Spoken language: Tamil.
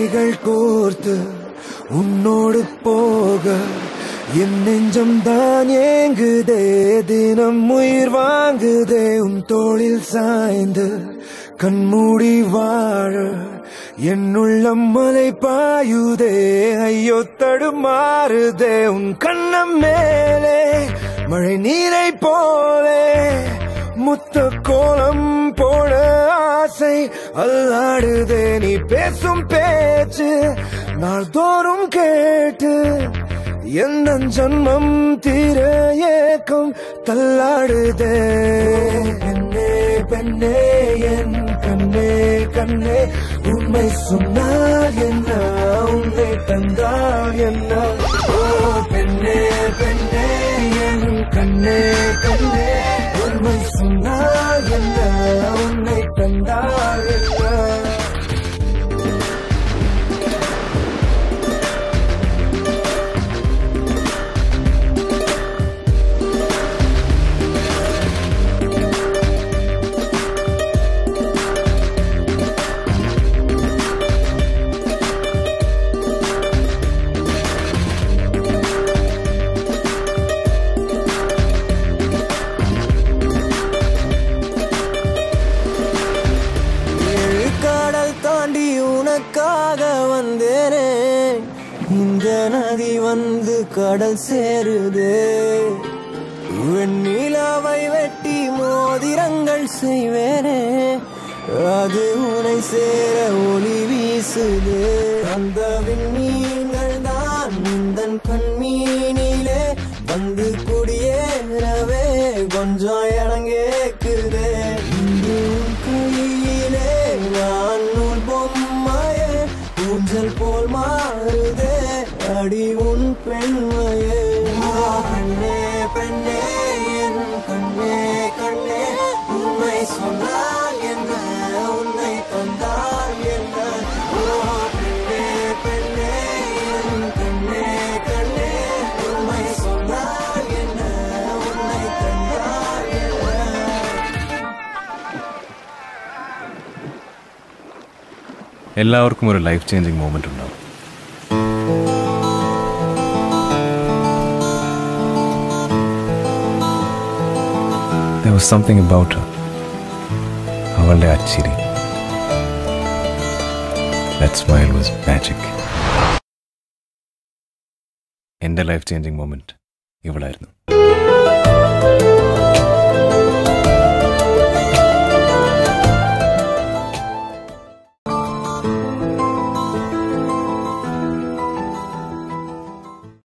கைகள் கோர்த்து உன்னோடு போக என் நெஞ்சம் தான் ஏங்குதே தினம் உயிர் வாங்குதே உன் தோளில் சாய்ந்து கண்மூடி வாழ என் உள்ளம் மலை பாயுதே ஐயோ தடுமாறுதே உன் கண்ணம் மேலே மழை நீரை போலே முத்த கோலம் போட ஆசை அல்லாடுதே நீ பேசும் பேச்சு நாள்தோறும் கேட்டு எந்த ஜன்மம் தீர ஏக்கம் தள்ளாடுதே பெண்ணே பெண்ணே என் கண்ணே கண்ணே உண்மை சொன்னால் என்ன உன்னை தந்தால் என்ன ஓ பெண்ணே பெண்ணே என் கண்ணே கண்ணே உண்மை சொன்னால் என்ன உன்னை தந்தால் என்ன ஏழு கடல் தாண்டி உனக்காக வந்தேனே இந்த நதி வந்து கடல் சேருதே வெண்ணிலாவை வெட்டி மோதிரங்கள் செய்வேனே அது உனை சேர ஒளி வீசுது அந்த விண்மீன்கள் தான் இந்த கண்மீனிலே வந்து குடியேறவே கொஞ்சம் இடங்கேக்குதே இன்று உன் கையிலே நான் நூல் பொம்மையே ஊஞ்சல் போல் மாறுதே அடி உன் பெண்மையே ஆ, பெண்ணே பெண்ணே என் கண்ணே கண்ணே உண்மை சொன்னால் என்ன உன்னை தந்தால் என்ன ஓ, பெண்ணே பெண்ணே என் கண்ணே கண்ணே உண்மை சொன்னால் என்ன உன்னை தந்தால் என்ன എല്ലാവർക്കും ഒരു ലൈഫ് ചേഞ്ചിങ് മൂമെന്റ് ഉണ്ടാവും There was something about her. അവളുടെ ആ ചിരി That smile was magic. എൻ്റെ ലൈഫ് ചേഞ്ചിങ് മൊമെന്റ് ഇവളായിരുന്നു